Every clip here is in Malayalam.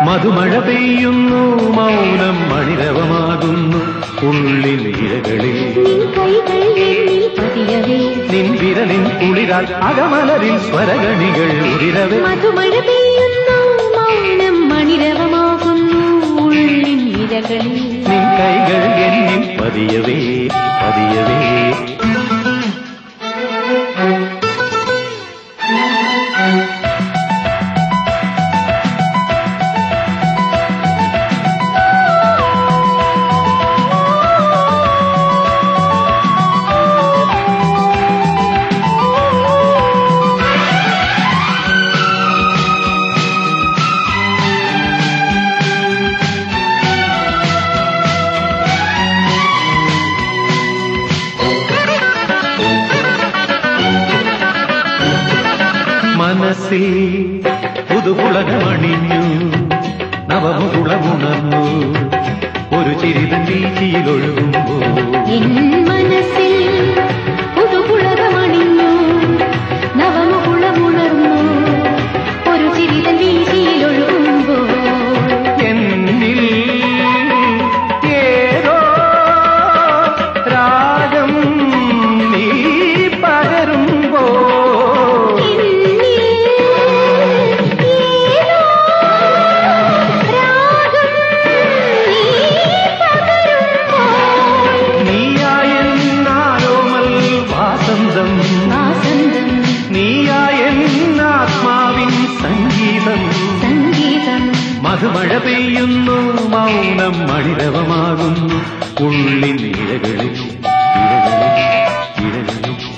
മധുമഴ പെയ്യുന്നു മൗനം മണിരവമാകുന്നു ഉള്ളിൽ ഇരകളിൽ നിൻ കൈകൾ എന്നിൽ പതിയവേ നിൻ വിരലിൻ കുളിരാൽ അകമലരിൽ സ്വരഗണികൾ ഉതിരവേ മധുമഴ പെയ്യുന്നു മൗനം മണിരവമാകുന്നു ഉള്ളിൻ ഇരകളിൽ നിൻ കൈകൾ എന്നിൽ പതിയവേ പതിയവേ മനസ്സിൽ പുതുപുളകമണിഞ്ഞു നവമുകുളമുണർന്നു ഒരു ചിരിതൻ വീച്ചിയിലൊഴുകുമ്പോൾ എൻ മനസ്സിൽ പുതുപുളകമണിഞ്ഞു നവമുകുളമുണർന്നു ഒരു ചിരിതൻ വീശിയിലൊഴുകുമ്പോൾ എന്നിൽ ഏതോ രാഗം നീ പകരുമ്പോൾ എന്നിൽ ഏതോ രാഗം നീ പകരുമ്പോൾ നീയായെന്നാരോമൽ വാസന്തം വാസന്തം നീയായെന്നാത്മാവിൻ സംഗീതം സംഗീതം മധുമഴ പെയ്യുന്നു മൗനം മണിരവമാകുന്നു ഉള്ളിൻ ഇഴകളിൽ ഇഴകളിൽ ഇഴകളിൽ ഇഴകളിൽ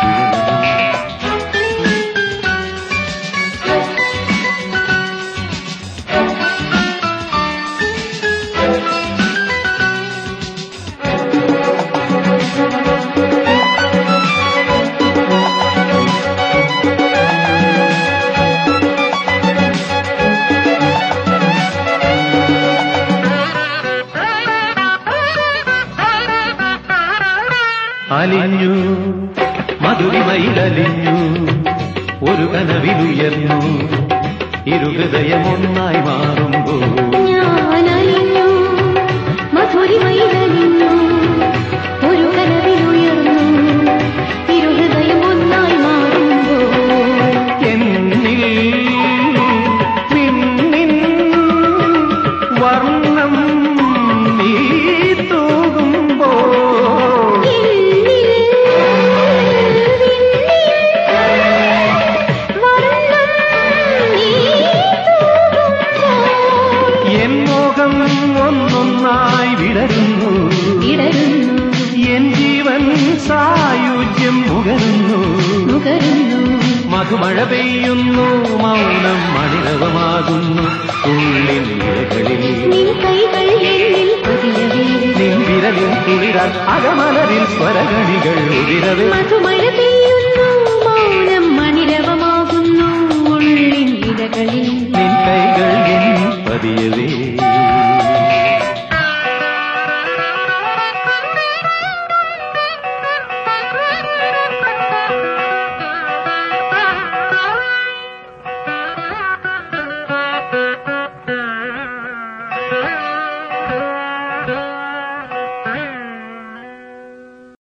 അലിഞ്ഞു മധുരിമയിലലിഞ്ഞു ഒരു കനവിലുയർന്നു ഇരുഹൃദയമൊന്നായി മാറുമ്പോൾ ഞാനലിഞ്ഞു മധുരിമയിലലിഞ്ഞു ഒരു കനവിലുയർന്നു ഇരുഹൃദയം ഒന്നായി മാറുമ്പോൾ എന്നിൽ പിന്നിൻ വർണ്ണം നീ തൂകുമ്പോൾ എന്നിൽ വർണ്ണം നീ തൂകുമ്പോൾ എൻ മോഹം ഒന്നൊന്നായി വിടരുന്നു ഇടരുന്നു എൻ ജീവൻ സായുജ്യം മുകരുന്നു നുകരുന്നു മധുമഴ പെയ്യുന്നു മൗനം മണിരവമാകുന്നു ഉള്ളിൻ ഇഴകളിൽ നിൻ കൈകൾ എന്നിൽ പതിയവേ നിൻ വിരലിൻ കുളിരാൽ അകമലരിൽ സ്വരഗണികൾ ഉതിരവേ മധുമഴ പെയ്യുന്നു മൗനം മണിരവമാകുന്നു ഉള്ളിൻ ഇരകളിൽ നിൻ കൈകൾ എൻ പതിയവേ Thank you.